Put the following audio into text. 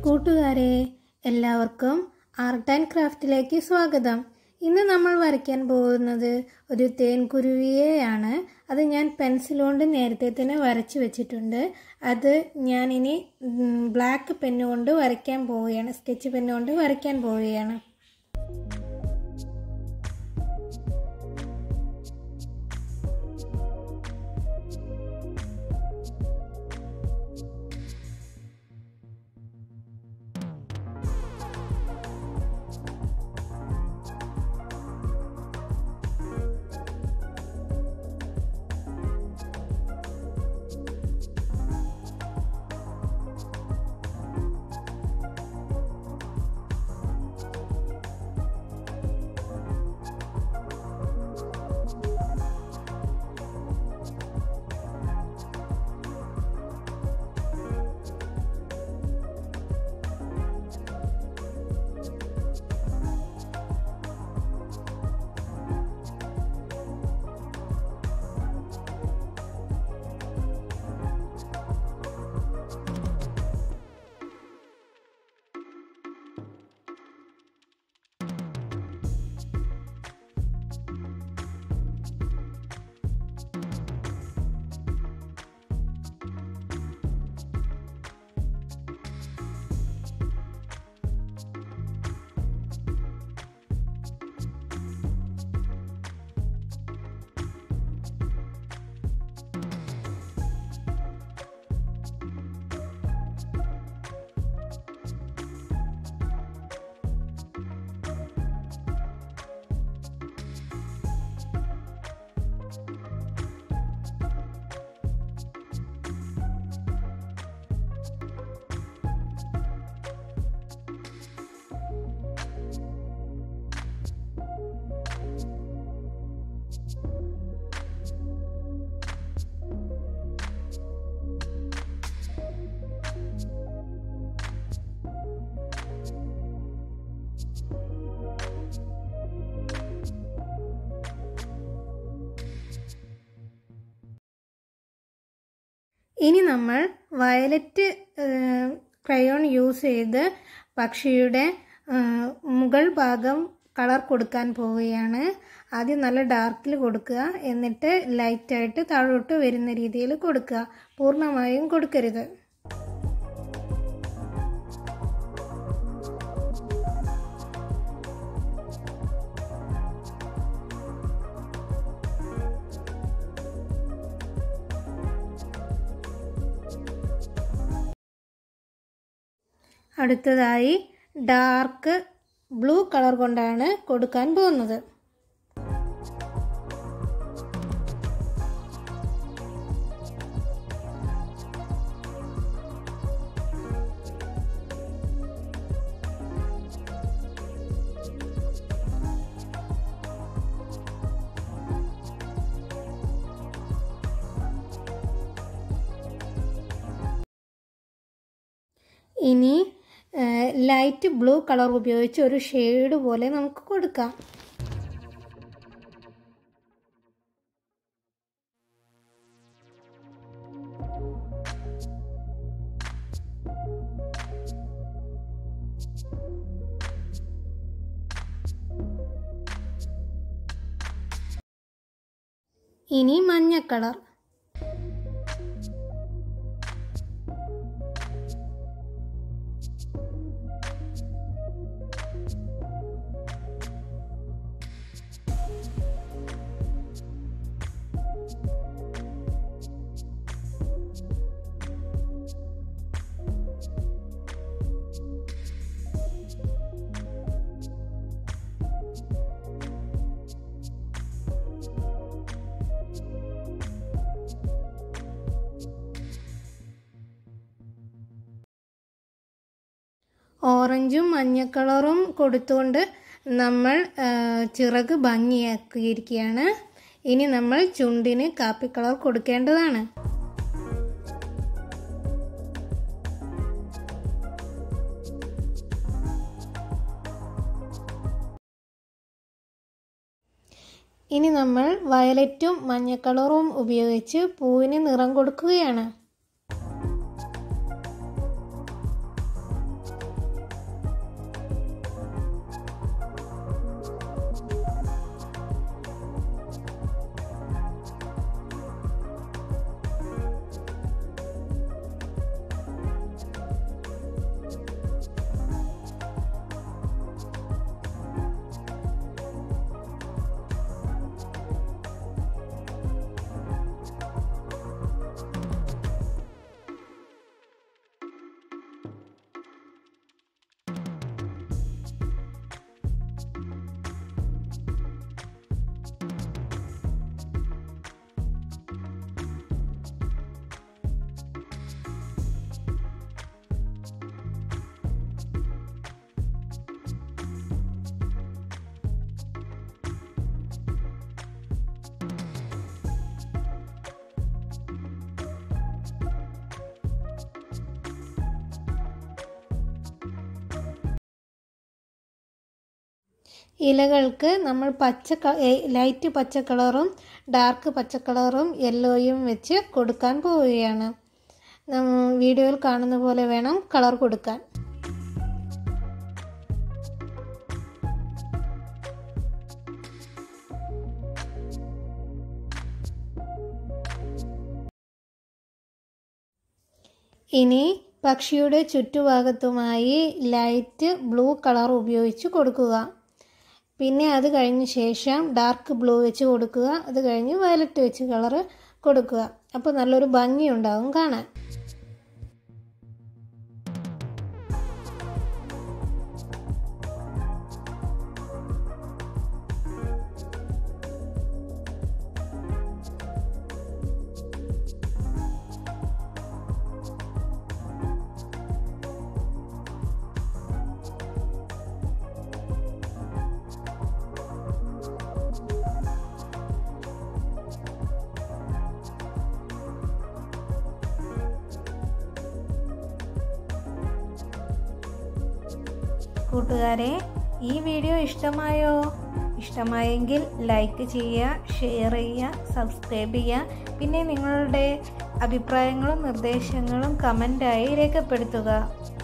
കൂട്ടുകാരെ എല്ലാവർക്കും art and ക്രാഫ്റ്റിലേക്ക് സ്വാഗതം ഇന്ന് നമ്മൾ വരയ്ക്കാൻ പോകുന്നത് ഒരു തേൻകുരുവിയെയാണ് അത് ഞാൻ പെൻസിൽ കൊണ്ട് നേരത്തെ തന്നെ വരച്ചു വെച്ചിട്ടുണ്ട് അത് ഞാനിനി ബ്ലാക്ക് പെന്ന് കൊണ്ട് വരയ്ക്കാൻ പോവുകയാണ് സ്കെച്ച് പെന്ന് കൊണ്ട് വരയ്ക്കാൻ പോവുകയാണ് ഇനി നമ്മൾ വയലറ്റ് ക്രയോൺ യൂസ് ചെയ്ത് പക്ഷിയുടെ മുകൾ ഭാഗം കളർ കൊടുക്കാൻ പോവുകയാണ് ആദ്യം നല്ല ഡാർക്കിൽ കൊടുക്കുക എന്നിട്ട് ലൈറ്റായിട്ട് താഴോട്ട് വരുന്ന രീതിയിൽ കൊടുക്കുക പൂർണ്ണമായും കൊടുക്കരുത് അടുത്തതായി ഡാർക്ക് ബ്ലൂ കളർ കൊണ്ടാണ് കൊടുക്കാൻ പോകുന്നത് ഇനി ലൈറ്റ് ബ്ലൂ കളർ ഉപയോഗിച്ച് ഒരു ഷെയ്ഡ് പോലെ നമുക്ക് കൊടുക്കാം ഇനി മഞ്ഞ കളർ ഓറഞ്ചും മഞ്ഞ കളറും കൊടുത്തുകൊണ്ട് നമ്മൾ ചിറക് ഭംഗിയാക്കിയിരിക്കുകയാണ് ഇനി നമ്മൾ ചുണ്ടിന് കാപ്പി കളർ കൊടുക്കേണ്ടതാണ് ഇനി നമ്മൾ വയലറ്റും മഞ്ഞ കളറും ഉപയോഗിച്ച് പൂവിന് നിറം കൊടുക്കുകയാണ് ഇലകൾക്ക് നമ്മൾ പച്ച ക- ഏ- ലൈറ്റ് പച്ച കളറും ഡാർക്ക് പച്ച കളറും യെല്ലോയും വെച്ച് കൊടുക്കാൻ പോവുകയാണ് നമ്മ- വീഡിയോയിൽ കാണുന്ന പോലെ വേണം കളർ കൊടുക്കാൻ ഇനി പക്ഷിയുടെ ചുറ്റുഭാഗത്തുമായി ലൈറ്റ് ബ്ലൂ കളർ ഉപയോഗിച്ച് കൊടുക്കുക പിന്നെ അത് കഴിഞ്ഞ ശേഷം ഡാർക്ക് ബ്ലൂ വെച്ച് കൊടുക്കുക അത് കഴിഞ്ഞ് വയലറ്റ് വെച്ച് കളർ കൊടുക്കുക അപ്പോൾ നല്ലൊരു ഭംഗി ഉണ്ടാവും കാണാൻ കൂട്ടുകാരെ ഈ വീഡിയോ ഇഷ്ടമായോ ഇഷ്ടമായെങ്കിൽ ലൈക്ക് ചെയ്യുക ഷെയർ ചെയ്യുക സബ്സ്ക്രൈബ് ചെയ്യുക പിന്നെ നിങ്ങളുടെ അഭിപ്രായങ്ങളും നിർദ്ദേശങ്ങളും കമൻ്റായി രേഖപ്പെടുത്തുക